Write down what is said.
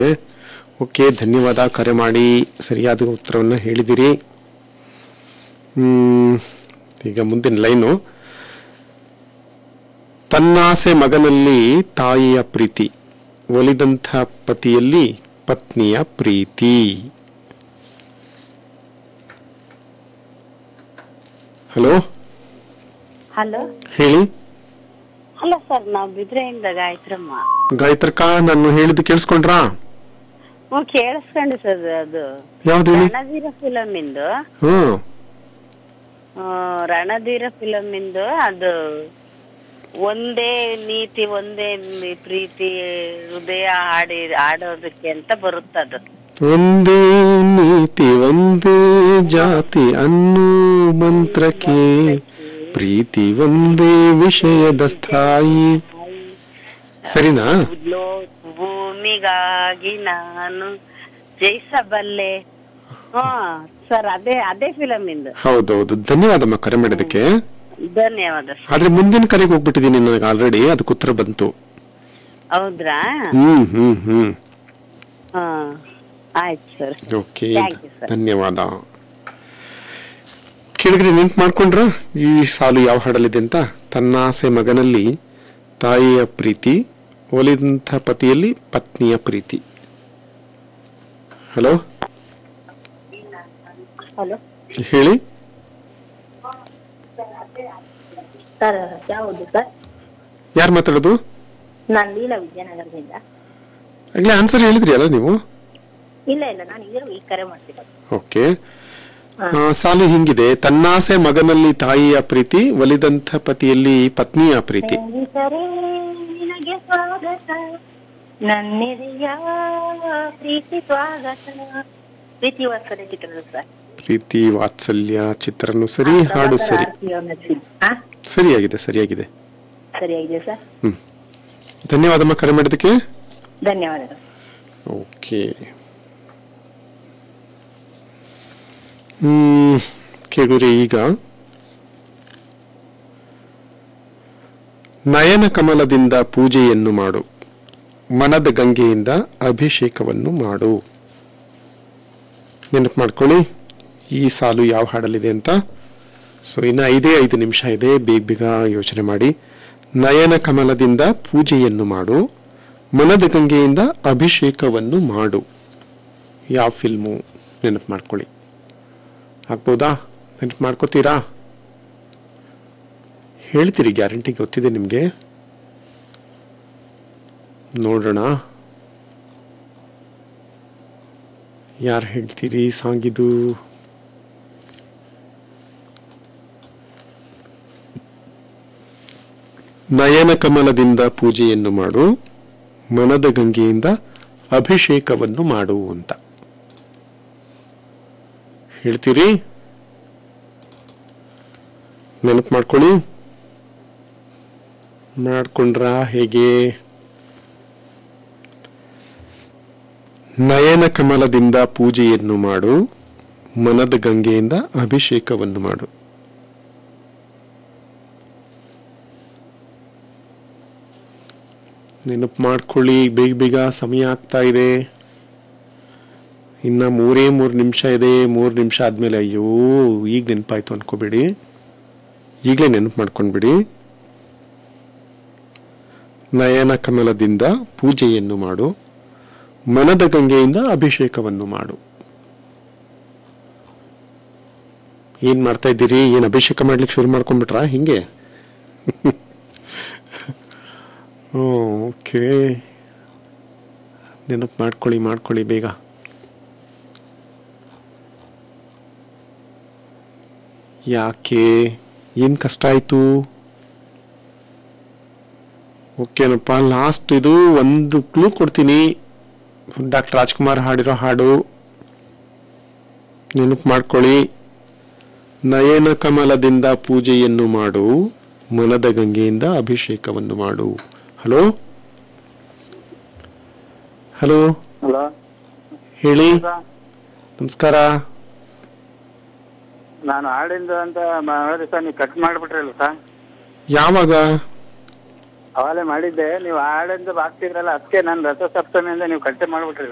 Okay ಧನ್ಯವಾದ ಕರೆ ಮಾಡಿ ಸರಿಯಾದ ಉತ್ತರವನ್ನು ಹೇಳಿದಿರಿ ಹ್ಮ್, ಈಗ ಮುಂದಿನ ಲೈನು ತನ್ನಾಸೆ ಮಗನಲ್ಲಿ ತಾಯಿಯ ಪ್ರೀತಿ ಒಲಿದಂಥ ಪತಿಯಲ್ಲಿ ಪತ್ನಿಯ ಪ್ರೀತಿ ಹಲೋ ಹಲೋ ಹೇಳಿ ಅಲ್ಲ ಸರ್ ನಾವು ಬಿದ್ರೆಯಿಂದ ಗಾಯತ್ರಮ್ಮ ಗಾಯತ್ರಕ್ಕ ನಾನು ಹೇಳಿದ್ದು ಕೇಳಿಸ್ಕೊಂಡ್ರಾ ಹ್ಞೂ ಕೇಳಿಸ್ಕೊಂಡು ಸರ್ ಅದು ಯಾವ್ದು ಹೇಳಿ ರಣಧೀರ ಫಿಲಮ್ ಇಂದು ಹ್ಮ್ ಆ, ರಣಧೀರ ಫಿಲಮ್ ಇಂದು ಅದು ಒಂದೇ ನೀತಿ ಒಂದೇ ನಿ- ಪ್ರೀತಿ ಹೃದಯ ಹಾಡಿ ಆಡೋದಕ್ಕೆ ಅಂತ ಬರುತ್ತದು ಒಂದೇ ನೀತಿ ಒಂದೇ ಜಾತಿ ಅನ್ನೋ ಮಂತ್ರಕ್ಕೆ ಪ್ರೀತಿ ಒಂದೇ ವಿಷಯದ ಸ್ಥಾಯಿ ಸರಿನಾ ಲೋ ಭೂಮಿಗಾಗಿ ನಾನು ಜಯಿಸಬಲ್ಲೆ ಹಾ ಸರ್ ಅದೇ ಅದೇ ಫಿಲಮ್ ಇಂದು ಹೌದೌದು ಧನ್ಯವಾದಮ್ಮ ಕರೆ ಮಾಡಿದಕ್ಕೆ ಧನ್ಯವಾದ ಸರ್ ಆದ್ರೆ ಮುಂದಿನ ಕರೆಗೆ ಹೋಗ್ಬಿಟ್ಟಿದ್ದೀನಿ ನನಗೆ ಆಲ್ರೆಡಿ ಅದಕ್ಕೆ ಉತ್ತರ ಬಂತು ಹೌದ್ರಾ ಹ್ಮ್ ಹ್ಮ್ ಹ್ಮ್ ಹಾ ಆಯ್ತು sir okay Thank you, sir. ಧನ್ಯವಾದ ಕೇಳಿದ್ರೆ ನೆನ್ಪು ಮಾಡ್ಕೊಂಡ್ರ ಈ ಸಾಲು ಯಾವ ಹಾಡಲ್ಲಿದೆ ಅಂತ ತನ್ನಾಸೆ ಮಗನಲ್ಲಿ ತಾಯಿಯ ಪ್ರೀತಿ ಒಲಿದಂಥ ಪತಿಯಲ್ಲಿ ಪತ್ನಿಯ ಪ್ರೀತಿ ಹಲೋ ಹಲೋ ಹೇಳಿ ಸರ್ ಯಾವುದು ಸರ್ ಯಾರು ಮಾತಾಡೋದು ನಾನು ಲೀಲಾ ವಿದ್ಯಾನಗರದಿಂದ ಆಗ್ಲೇ ಆನ್ಸರ್ ಹೇಳಿದ್ರಿ ಅಲ್ಲ ನೀವು ಇಲ್ಲ ಇಲ್ಲ ನಾನು ಈಗ ಈಗ ಕರೆ ಮಾಡ್ತಿರೋದು ಓಕೆ ಆ, ಸಾಲು ಹಿಂಗಿದೆ ತನ್ನಾಸೆ ಮಗನಲ್ಲಿ ತಾಯಿಯ ಪ್ರೀತಿ ಒಲಿದಂಥ ಪತಿಯಲ್ಲಿ ಪತ್ನಿಯ ಪ್ರೀತಿ ಸ್ನೇಹಿತರೇ ನಿನಗೆ ಸ್ವಾಗತ ನನ್ನೆದೆಯ ಪ್ರೀತಿ ಸ್ವಾಗತ ಪ್ರೀತಿ ವಾತ್ಸಲ್ಯ ಚಿತ್ರದ ಸರ್ ಪ್ರೀತಿ ವಾತ್ಸಲ್ಯ ಚಿತ್ರನು ಸರಿ ಹಾಡು ಸರಿ ಹಾ ಸರಿಯಾಗಿದೆ ಸರಿಯಾಗಿದೆ ಸರಿಯಾಗಿದೆ ಸರ್ ಹ್ಮ್ ಧನ್ಯವಾದಮ್ಮ ಕರೆ ಮಾಡಿದ್ದಕ್ಕೆ ಧನ್ಯವಾದಗಳು ಓಕೆ ಹ್ಮ್ ಕೇಳಿದ್ರೆ ಈಗ ನಯನ ಕಮಲದಿಂದ ಪೂಜೆಯನ್ನು ಮಾಡು ಮನದ ಗಂಗೆಯಿಂದ ಅಭಿಷೇಕವನ್ನು ಮಾಡು ನೆನಪು ಮಾಡ್ಕೊಳ್ಳಿ ಈ ಸಾಲು ಯಾವ ಹಾಡಲ್ಲಿದೆ ಅಂತ ಸೊ ಇನ್ನು ಐದೇ ಐದು ನಿಮಿಷ ಇದೆ ಬೇಗ ಬೇಗ ಯೋಚನೆ ಮಾಡಿ ನಯನ ಕಮಲದಿಂದ ಪೂಜೆಯನ್ನು ಮಾಡು ಮನದ ಗಂಗೆಯಿಂದ ಅಭಿಷೇಕವನ್ನು ಮಾಡು ಯಾವ ಫಿಲ್ಮು ನೆನಪು ಮಾಡ್ಕೊಳ್ಳಿ ಆಗ್ಬೋದಾ ನೆನಪು ಮಾಡ್ಕೋತೀರಾ ಹೇಳ್ತೀರಿ ಗ್ಯಾರಂಟಿ ಗೊತ್ತಿದೆ ನಿಮಗೆ ನೋಡೋಣ ಯಾರು ಹೇಳ್ತೀರಿ ಸಾಂಗ್ ಇದು ನಯನ ಕಮಲದಿಂದ ಪೂಜೆಯನ್ನು ಮಾಡು ಮನದ ಗಂಗೆಯಿಂದ ಅಭಿಷೇಕವನ್ನು ಮಾಡು ಅಂತ ಹೇಳ್ತೀರಿ ನೆನಪು ಮಾಡ್ಕೊಳ್ಳಿ ಮಾಡ್ಕೊಂಡ್ರ ಹೇಗೆ ನಯನ ಕಮಲದಿಂದ ಪೂಜೆಯನ್ನು ಮಾಡು ಮನದ ಗಂಗೆಯಿಂದ ಅಭಿಷೇಕವನ್ನು ಮಾಡು ನೆನಪು ಮಾಡ್ಕೊಳ್ಳಿ ಬೇಗ ಬೇಗ ಸಮಯ ಆಗ್ತಾ ಇದೆ ಇನ್ನ ಮೂರೇ ಮೂರು ನಿಮಿಷ ಇದೆ ಮೂರು ನಿಮಿಷ ಆದ್ಮೇಲೆ ಅಯ್ಯೋ ಈಗ ನೆನಪಾಯ್ತು ಅನ್ಕೋಬೇಡಿ ಈಗಲೇ ನೆನಪು ಮಾಡ್ಕೊಂಡ್ಬಿಡಿ ನಯನ ಕಮಲದಿಂದ ಪೂಜೆಯನ್ನು ಮಾಡು ಮನದ ಗಂಗೆಯಿಂದ ಅಭಿಷೇಕವನ್ನು ಮಾಡು ಏನ್ ಮಾಡ್ತಾ ಇದ್ದೀರಿ ಏನ್ ಅಭಿಷೇಕ ಮಾಡ್ಲಿಕ್ಕೆ ಶುರು ಮಾಡ್ಕೊಂಡ್ಬಿಟ್ರಾ ಹಿಂಗೆ ಓಕೆ ನೆನಪು ಮಾಡ್ಕೊಳ್ಳಿ ಮಾಡ್ಕೊಳ್ಳಿ ಬೇಗ ಯಾಕೆ ಏನು ಕಷ್ಟ ಆಯಿತು ಓಕೆನಪ್ಪ ಲಾಸ್ಟ್ ಇದು ಒಂದು ಕ್ಲೂ ಕೊಡ್ತೀನಿ ಡಾಕ್ಟರ್ ರಾಜ್ಕುಮಾರ್ ಹಾಡಿರೋ ಹಾಡು ನೆನಪು ಮಾಡ್ಕೊಳ್ಳಿ ನಯನ ಕಮಲದಿಂದ ಪೂಜೆಯನ್ನು ಮಾಡು ಮನದ ಗಂಗೆಯಿಂದ ಅಭಿಷೇಕವನ್ನು ಮಾಡು ಹಲೋ ಹಲೋ ಹಲೋ ಹೇಳಿ ನಮಸ್ಕಾರ ನಾನು ಹಾಡಿಂದ ಅಂತ ಮಾಡಿದ್ರೆ ಸರ್ ನೀವು ಕಟ್ ಮಾಡಿಬಿಟ್ರಲ್ಲ ಸರ್ ಯಾವಾಗ ಅವಾಗಲೇ ಮಾಡಿದ್ದೆ ನೀವು ಹಾಡಿಂದ ಹಾಕ್ತಿದ್ರಲ್ಲ ಅದಕ್ಕೆ ನಾನು ರಥಸಪ್ತಮಿಯಿಂದ ನೀವು ಕಟ್ಟೆ ಮಾಡಿಬಿಟ್ರಿ